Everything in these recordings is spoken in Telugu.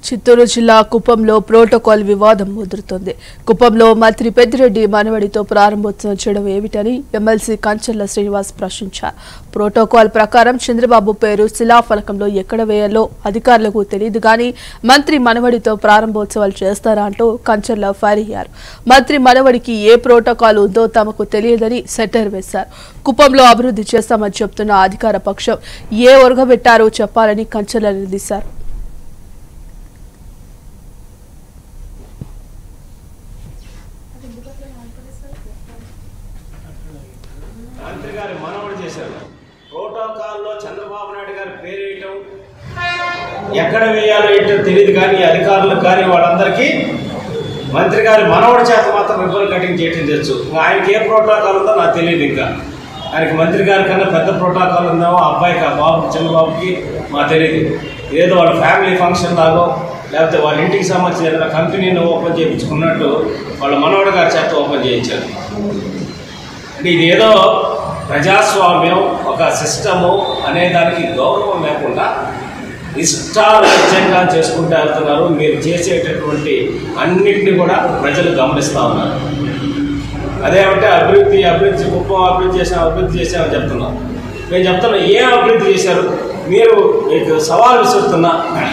చిత్తూరు జిల్లా కుప్పంలో ప్రోటోకాల్ వివాదం ముదురుతోంది కుప్పంలో మంత్రి పెద్దిరెడ్డి మనవడితో ప్రారంభోత్సవం చేయడం ఏమిటని ఎమ్మెల్సీ కంచర్ల శ్రీనివాస్ ప్రశ్నించారు ప్రోటోకాల్ ప్రకారం చంద్రబాబు పేరు శిలాఫలకంలో ఎక్కడ వేయాలో అధికారులకు తెలియదు గాని మంత్రి మనవడితో ప్రారంభోత్సవాలు చేస్తారా అంటూ కంచర్ల ఫైర్ అయ్యారు మంత్రి మనవడికి ఏ ప్రోటోకాల్ ఉందో తమకు తెలియదని సెటర్ వేశారు కుప్పంలో అభివృద్ధి చేస్తామని చెప్తున్న అధికార పక్షం ఏ ఒరగబెట్టారో చెప్పాలని కంచర్ల నిలదీశారు మంత్రి గారి మనవడు చేశారు ప్రోటోకాల్లో చంద్రబాబు నాయుడు గారి పేరు వేయటం ఎక్కడ వేయాలో ఏంటో తెలియదు కానీ అధికారులకు కానీ వాళ్ళందరికీ మంత్రి గారి మనవడి చేత మాత్రం రిబ్బన్ కటింగ్ చేయటం తెలుసు ఇంకా ఆయనకి ఏ ప్రోటోకాల్ ఉందో నాకు తెలియదు ఇంకా ఆయనకి మంత్రి గారి కన్నా పెద్ద ప్రోటోకాల్ ఉందేమో ఆ అబ్బాయికి ఆ బాబు చంద్రబాబుకి మాకు తెలియదు ఏదో వాళ్ళ ఫ్యామిలీ ఫంక్షన్ లాగో లేకపోతే వాళ్ళ ఇంటికి సంబంధించిన ఏదైనా కంపెనీని ఓపెన్ చేయించుకున్నట్టు వాళ్ళ మనవడి గారి చేత ఓపెన్ చేయించారు అంటే ఇది ఏదో ప్రజాస్వామ్యం ఒక సిస్టము అనే దానికి గౌరవం లేకుండా ఇష్టారాజ్యంగా చేసుకుంటూ వెళ్తున్నారు మీరు చేసేటటువంటి అన్నిటిని కూడా ప్రజలు గమనిస్తూ ఉన్నారు అదేమంటే అభివృద్ధి అభివృద్ధి కుప్పం అభివృద్ధి చేసాం అభివృద్ధి చేసామని చెప్తున్నాం నేను చెప్తున్నా ఏం అభివృద్ధి చేశారు మీరు మీకు సవాల్ విసురుతున్నా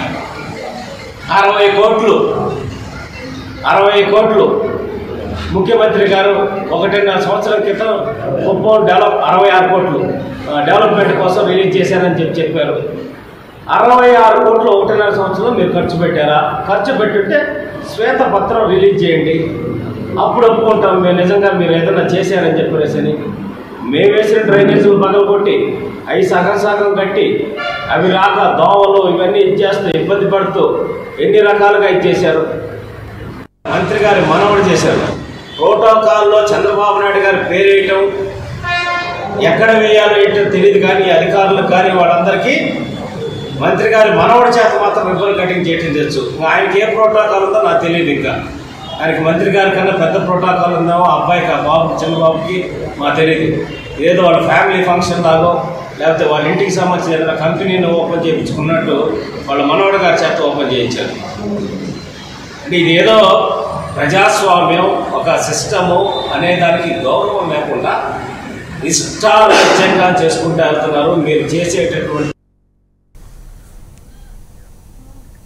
అరవై కోట్లు అరవై కోట్లు ముఖ్యమంత్రి గారు ఒకటిన్నర సంవత్సరం క్రితం కుప్పం డెవలప్ అరవై ఆరు కోట్లు ఆ, డెవలప్మెంట్ కోసం రిలీజ్ చేశారని చెప్పి చెప్పారు అరవై ఆరు కోట్లు ఒకటిన్నర సంవత్సరం మీరు ఖర్చు పెట్టారా ఖర్చు పెట్టుంటే శ్వేతపత్రం రిలీజ్ చేయండి అప్పుడు ఒప్పుకుంటాం మేము నిజంగా మీరు ఏదైనా చేశారని చెప్పేసి మేము వేసిన డ్రైనేజీలు పగలగొట్టి అవి సగం సగం కట్టి అవి రాక దోమలు ఇవన్నీ ఇచ్చేస్తూ ఇబ్బంది పడుతూ ఎన్ని రకాలుగా ఇచ్చేశారు మంత్రి గారి మనవడు చేశారు ప్రోటోకాల్లో చంద్రబాబు నాయుడు గారి పేరు వేయటం ఎక్కడ వేయాలో ఏంటో తెలియదు కానీ అధికారులకు కానీ వాళ్ళందరికీ మంత్రి గారి మనవడి చేత మాత్రం రిబ్బన్ కటింగ్ చేయటం తెలుసు ఇంకా ఆయనకి ఏ ప్రోటోకాల్ ఉందో నాకు తెలియదు ఇంకా ఆయనకి మంత్రి గారి కన్నా పెద్ద ప్రోటోకాల్ ఉందేమో ఆ అబ్బాయికి ఆ బాబు చంద్రబాబుకి మాకు తెలియదు ఏదో వాళ్ళ ఫ్యామిలీ ఫంక్షన్ లాగో లేకపోతే వాళ్ళ ఇంటికి సంబంధించిన ఏదైనా కంపెనీని ఓపెన్ చేయించుకున్నట్టు వాళ్ళ మనవడి గారి చేత ఓపెన్ చేయించారు అంటే ఇది ఏదో ప్రజాస్వామ్యం ఒక సిస్టము అనే దానికి గౌరవం లేకుండా ఇష్టారాజ్యంగా చేసుకుంటూ వెళ్తున్నారు మీరు చేసేటటువంటి